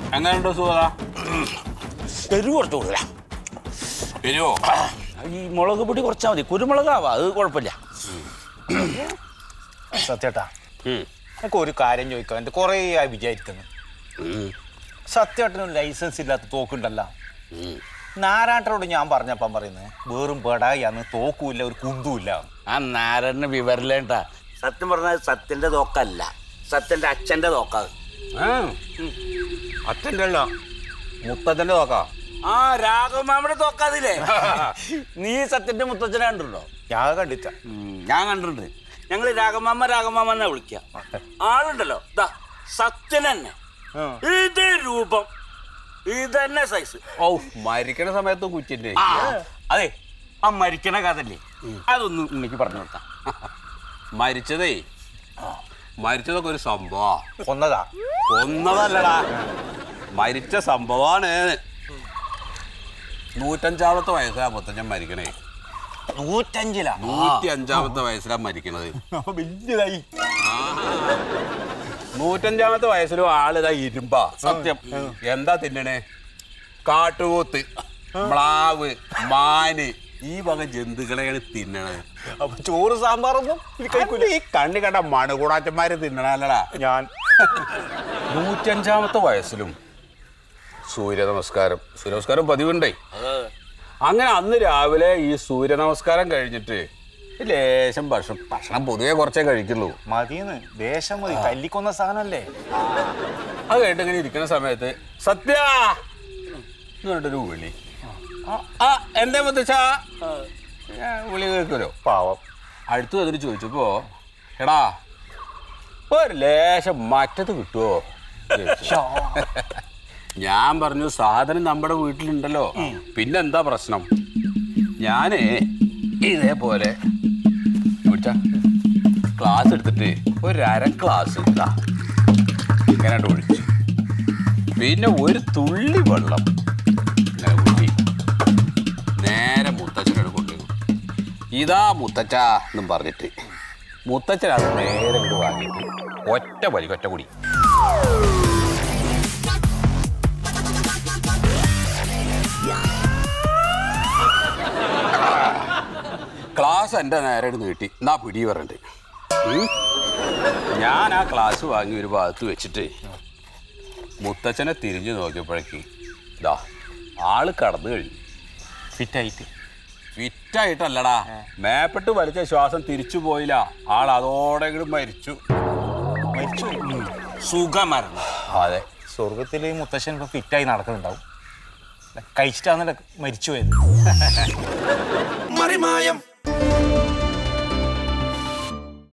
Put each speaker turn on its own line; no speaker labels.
എങ്ങനെയുണ്ടോ സുഖ
എരിവ് കുറച്ച് കൂടുതലാ
വരുമോ
ഈ മുളക് പൊടി കുറച്ചാൽ മതി കുരുമുളകാവാ അത് കുഴപ്പമില്ല
സത്യേട്ടാ എനിക്ക് ഒരു കാര്യം ചോദിക്കാം എൻ്റെ കുറേ ആയി വിചാരിക്കുന്നു സത്യേട്ടന് ലൈസൻസ് ഇല്ലാത്ത തോക്കുണ്ടല്ലോ നാരായണനോട് ഞാൻ പറഞ്ഞപ്പം പറയുന്നത് വേറും പെടായിന്ന് തോക്കുമില്ല ഒരു കുന്തുമില്ല
ആ നാരായണന് വിവരലേണ്ട സത്യം പറഞ്ഞാൽ സത്യന്റെ തോക്കല്ല സത്യന്റെ അച്ഛന്റെ തോക്കാത്
അച്ഛൻ്റെ അല്ല മുത്തച്ഛൻ്റെ നോക്കാം
ആ രാഘവമാമയുടെ തോക്കാതില്ലേ നീ സത്യന്റെ മുത്തച്ഛനെ കണ്ടിട്ടുണ്ടോ
ഞാൻ കണ്ടിട്ട
ഞാൻ കണ്ടിട്ടുണ്ട് ഞങ്ങൾ രാഘമാമ രാഘമാമ എന്നാ വിളിക്കുക ആളുണ്ടല്ലോ ദാ സത്യൻ തന്നെ ഇതേ രൂപം ഇതന്നെ സൈസ്
ഓ മരിക്കണ സമയത്ത് കുച്ചിൻ്റെ
ആ അതെ ആ മരിക്കണ കഥല്ലേ അതൊന്ന് എനിക്ക് പറഞ്ഞു കൊടുക്കാം
മരിച്ചതേ മരിച്ചതൊക്കെ ഒരു സംഭവാ
കൊന്നതാ
ഒന്നതല്ലടാ മരിച്ച സംഭവമാണ് നൂറ്റഞ്ചാമത്തെ വയസ്സിലാ മുത്തച്ഛൻ മരിക്കണേ
നൂറ്റഞ്ചിലാ
നൂറ്റി അഞ്ചാമത്തെ വയസ്സിലാ മരിക്കണത്
അപ്പൊ വലിയതായി
നൂറ്റഞ്ചാമത്തെ വയസ്സിലും ആളിതാ ഇരുമ്പാ സത്യം എന്താ തിന്നണേ കാട്ടുപോത്ത് മ്ലാവ് മാന് ഈ വക ജന്തുക്കളെയാണ് തിന്നണത്
അപ്പൊ ചോറ് സാമ്പാറൊന്നും ഇത് കഴിക്കൂല
ഈ കണ്ണി കണ്ട മണുകൂടാച്ചന്മാര് തിന്നണല്ലടാ
ഞാൻ
നൂറ്റഞ്ചാമത്തെ വയസ്സിലും സൂര്യ നമസ്കാരം സൂര്യ നമസ്കാരം പതിവുണ്ടേ അങ്ങനെ അന്ന് രാവിലെ ഈ സൂര്യ നമസ്കാരം കഴിഞ്ഞിട്ട് ഈ ലേശം ഭക്ഷണം ഭക്ഷണം പൊതുവെ കുറച്ചേ കഴിക്കുള്ളൂ
മതിയെന്ന് ദേശം മതി തല്ലിക്കൊന്ന സാധനല്ലേ
അത് കഴിഞ്ഞിട്ട് ഇങ്ങനെ ഇരിക്കുന്ന സമയത്ത് സത്യ എന്ന് പറഞ്ഞിട്ടൊരു വിളി ആ, ആ എന്തേ മുത്തച്ഛ വിളി കേൾക്കുമല്ലോ
പാവം
അടുത്ത് വന്നിട്ട് ചോദിച്ചപ്പോ എടാ ഒരു ലേശം മറ്റത് കിട്ടുമോ ഞാൻ പറഞ്ഞു സാധനം നമ്മുടെ വീട്ടിലുണ്ടല്ലോ പിന്നെന്താ പ്രശ്നം ഞാനേ ഇതേപോലെ പിടിച്ച ക്ലാസ് എടുത്തിട്ട് ഒരു അര ക്ലാസ് ഇതാ ഇങ്ങനെ ഒഴിച്ചു പിന്നെ ഒരു തുള്ളി വെള്ളം ഇങ്ങനെ ഊറ്റി നേരെ മുത്തച്ഛനോട് കൊണ്ടുപോയി ഇതാ മുത്തച്ഛ എന്നും പറഞ്ഞിട്ട് മുത്തച്ഛൻ അത് നേരെ ഇങ്ങോട്ട് വാങ്ങിയിട്ട് ഒറ്റ വലി ഒറ്റ കുടി ക്ലാസ് എൻ്റെ നേരെ ഇങ്ങട് നീട്ടി എന്നാ പിടി പറഞ്ഞിട്ട് ഉം. ഞാൻ ആ ക്ലാസ് വാങ്ങി ഒരു ഭാഗത്ത് വെച്ചിട്ട് മുത്തച്ഛനെ തിരിഞ്ഞു നോക്കിയപ്പോഴേക്ക് ഇതാ ആള് കടന്നു കഴിഞ്ഞു
ഫിറ്റായിട്ട്
ഫിറ്റായിട്ടല്ലടാ മേപ്പെട്ട് വലിച്ച ശ്വാസം തിരിച്ചു പോയില്ല ആൾ അതോടെ ഇങ്ങോട്ട് മരിച്ചു
മരിച്ചു
സുഖമരണം
അതെ
സ്വർഗത്തിൽ മുത്തശ്ശൻ ഇപ്പൊ ഫിറ്റായി നടക്കുന്നുണ്ടാവും കഴിച്ചിട്ടാന്നല്ല മരിച്ചു പോയത്
മറിമായം